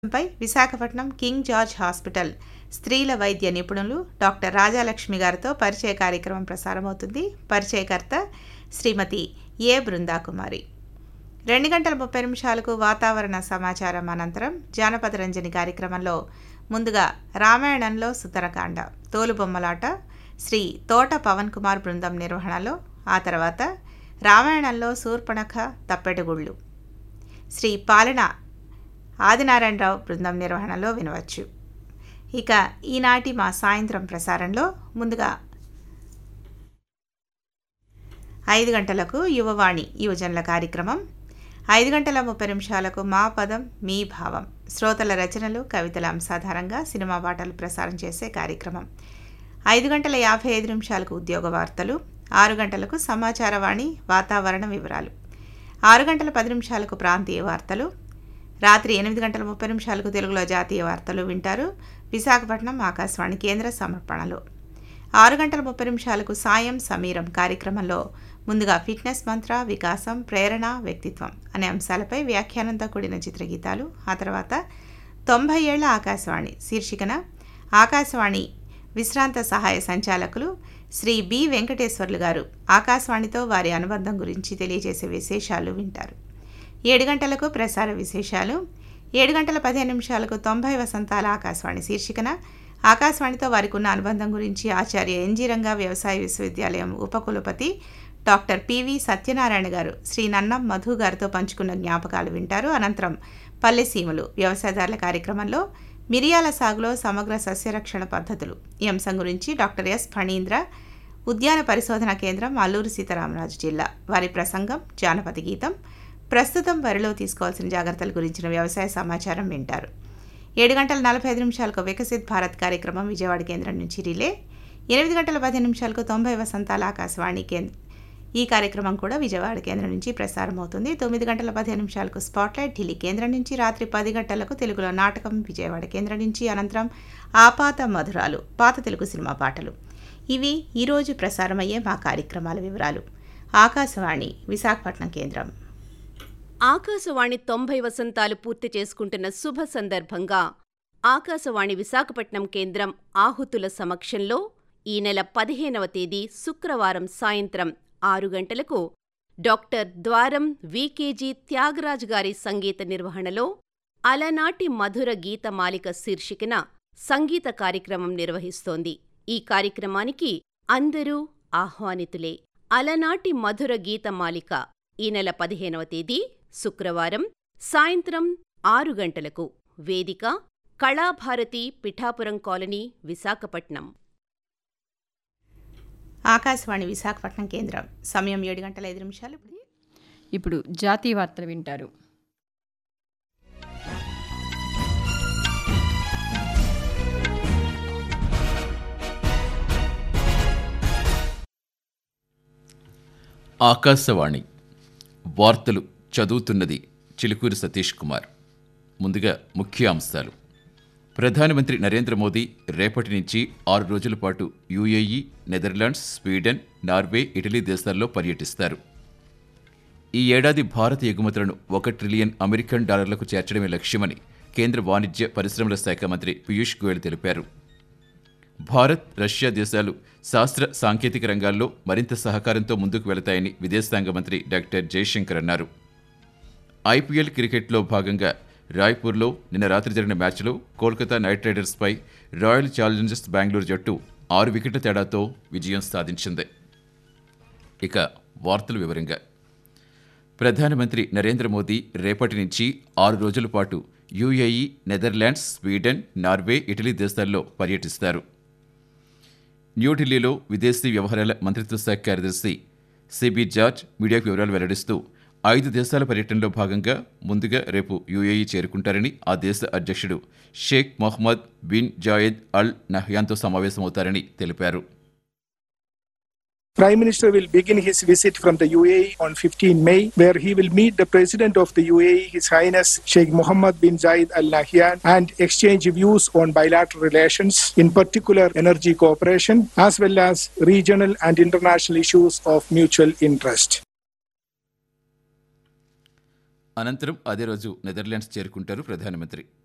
పై Visakhapatnam King George hospital స్త్రీల వైద్య నిపుణులు డాక్టర్ రాజాలక్ష్మి గారితో పరిచయ కార్యక్రమం ప్రసారమవుతుంది పరిచయకర్త శ్రీమతి ఏ బృందాకుమారి రెండు గంటల ముప్పై నిమిషాలకు వాతావరణ సమాచారం అనంతరం జానపద రంజని కార్యక్రమంలో ముందుగా రామాయణంలో సుతరకాండ తోలుబొమ్మలాట శ్రీ తోట పవన్ కుమార్ బృందం నిర్వహణలో ఆ తర్వాత రామాయణంలో శూర్పణఖ తప్పెటగుళ్ళు శ్రీ పాలన ఆదినారాయణరావు బృందం నిర్వహణలో వినవచ్చు ఇక ఈనాటి మా సాయంత్రం ప్రసారంలో ముందుగా ఐదు గంటలకు యువవాణి యువజనుల కార్యక్రమం ఐదు గంటల ముప్పై నిమిషాలకు మా పదం మీ భావం శ్రోతల రచనలు కవితల అంశాధారంగా సినిమా పాటలు ప్రసారం చేసే కార్యక్రమం ఐదు గంటల యాభై ఐదు నిమిషాలకు ఉద్యోగ వార్తలు ఆరు గంటలకు సమాచారవాణి వాతావరణ వివరాలు ఆరు గంటల పది నిమిషాలకు ప్రాంతీయ వార్తలు రాత్రి ఎనిమిది గంటల ముప్పై నిమిషాలకు తెలుగులో జాతీయ వార్తలు వింటారు విశాఖపట్నం ఆకాశవాణి కేంద్ర సమర్పణలో ఆరు గంటల ముప్పై నిమిషాలకు సాయం సమీరం కార్యక్రమంలో ముందుగా ఫిట్నెస్ మంత్ర వికాసం ప్రేరణ వ్యక్తిత్వం అనే అంశాలపై వ్యాఖ్యానంతో కూడిన చిత్రగీతాలు ఆ తర్వాత తొంభై ఏళ్ల ఆకాశవాణి శీర్షికన ఆకాశవాణి విశ్రాంత సహాయ సంచాలకులు శ్రీ బి వెంకటేశ్వర్లు గారు ఆకాశవాణితో వారి అనుబంధం గురించి తెలియజేసే విశేషాలు వింటారు ఏడు గంటలకు ప్రసార విశేషాలు ఏడు గంటల పదిహేను నిమిషాలకు తొంభై వసంతాల ఆకాశవాణి శీర్షికన ఆకాశవాణితో వారికి ఉన్న అనుబంధం గురించి ఆచార్య ఎన్జీ రంగా వ్యవసాయ విశ్వవిద్యాలయం ఉపకులపతి డాక్టర్ పివి సత్యనారాయణ గారు శ్రీ నన్నం మధు గారితో పంచుకున్న జ్ఞాపకాలు వింటారు అనంతరం పల్లెసీమలు వ్యవసాయదారుల కార్యక్రమంలో మిరియాల సాగులో సమగ్ర సస్యరక్షణ పద్ధతులు ఈ అంశం గురించి డాక్టర్ ఎస్ ఫణీంద్ర ఉద్యాన పరిశోధన కేంద్రం అల్లూరు సీతారామరాజు జిల్లా వారి ప్రసంగం జానపద గీతం ప్రస్తుతం వరిలో తీసుకోవాల్సిన జాగ్రత్తల గురించిన వ్యవసాయ సమాచారం వింటారు ఏడు గంటల నలభై ఐదు నిమిషాలకు వికసిత్ భారత్ కార్యక్రమం విజయవాడ కేంద్రం నుంచి రిలే ఎనిమిది గంటల పదిహేను నిమిషాలకు తొంభై వసంతాల ఆకాశవాణి కేంద్ర ఈ కార్యక్రమం కూడా విజయవాడ కేంద్రం నుంచి ప్రసారం అవుతుంది తొమ్మిది గంటల పదిహేను నిమిషాలకు స్పాట్లైట్ ఢిల్లీ కేంద్రం నుంచి రాత్రి పది గంటలకు తెలుగులో నాటకం విజయవాడ కేంద్రం నుంచి అనంతరం ఆపాత మధురాలు పాత తెలుగు సినిమా పాటలు ఇవి ఈరోజు ప్రసారమయ్యే మా కార్యక్రమాల వివరాలు ఆకాశవాణి విశాఖపట్నం కేంద్రం ఆకాశవాణి తొంభై వసంతాలు పూర్తి చేసుకుంటున్న శుభ సందర్భంగా ఆకాశవాణి విశాఖపట్నం కేంద్రం ఆహుతుల సమక్షంలో ఈ నెల పదిహేనవ తేదీ శుక్రవారం సాయంత్రం ఆరు గంటలకు డాక్టర్ ద్వారం వికేజీ త్యాగరాజ్ గారి సంగీత నిర్వహణలో అలనాటి మధుర గీతమాలిక శీర్షికన సంగీత కార్యక్రమం నిర్వహిస్తోంది ఈ కార్యక్రమానికి అందరూ ఆహ్వానితులే అలనాటి మధుర గీతమాలిక ఈ నెల పదిహేనవ తేదీ శుక్రవారం సాయంత్రం ఆరు గంటలకు వేదిక కళాభారతి పిఠాపురం కాలనీ విశాఖపట్నం ఆకాశవాణి విశాఖపట్నం కేంద్రం సమయం ఏడు గంటల ఐదు నిమిషాలు ఇప్పుడు జాతీయ వార్తలు వింటారు ఆకాశవాణి వార్తలు చదువుతున్నది చిలుకూరి సతీష్ కుమార్ ముందుగా ముఖ్య అంశాలు ప్రధానమంత్రి నరేంద్ర మోదీ రేపటి నుంచి ఆరు రోజుల పాటు UAE Netherlands Sweden Norway Italy దేశాల్లో పర్యటిస్తారు ఈ ఏడాది భారత ఎగుమతులను ఒక ట్రిలియన్ అమెరికన్ డాలర్లకు చేర్చడమే లక్ష్యమని కేంద్ర వాణిజ్య పరిశ్రమల శాఖ మంత్రి పీయూష్ గోయల్ తెలిపారు భారత్ రష్యా దేశాలు శాస్త్ర సాంకేతిక రంగాల్లో మరింత సహకారంతో ముందుకు వెళతాయని విదేశాంగ మంత్రి డాక్టర్ జయశంకర్ అన్నారు ఐపీఎల్ క్రికెట్లో భాగంగా రాయ్పూర్లో నిన్న రాత్రి జరిగిన మ్యాచ్లో కోల్కతా నైట్ రైడర్స్పై రాయల్ ఛాలెంజర్స్ బెంగళూరు జట్టు ఆరు వికెట్ల తేడాతో విజయం సాధించింది ఇక వార్తల వివరంగా ప్రధానమంత్రి నరేంద్ర మోదీ రేపటి నుంచి ఆరు రోజుల పాటు UAE Netherlands Sweden Norway Italy దేశాల్లో పర్యటిస్తారు న్యూఢిల్లీలో విదేశీ వ్యవహారాల మంత్రిత్వ శాఖ కార్యదర్శి సిబి జార్జ్ మీడియాకు వివరాలు వెల్లడిస్తూ ఐదు దేశాల పర్యటనలో భాగంగా ముందుగా రేపు యుఏఈ చేరుకుంటారని ఆ దేశ అధ్యక్షుడు Sheikh Mohammed bin Zayed Al నహ్యాన్తో సమావేశమవుతారని తెలిపారు Prime Minister will begin his visit from the UAE on 15 May, where he will meet the President of the UAE, His Highness Sheikh Mohammed bin Zayed Al Nahyan, and exchange views on bilateral relations, in particular energy cooperation, as well as regional and international issues of mutual interest. అనంతరం అదే రోజు Netherlands చేరుకుంటారు ప్రధానమంత్రి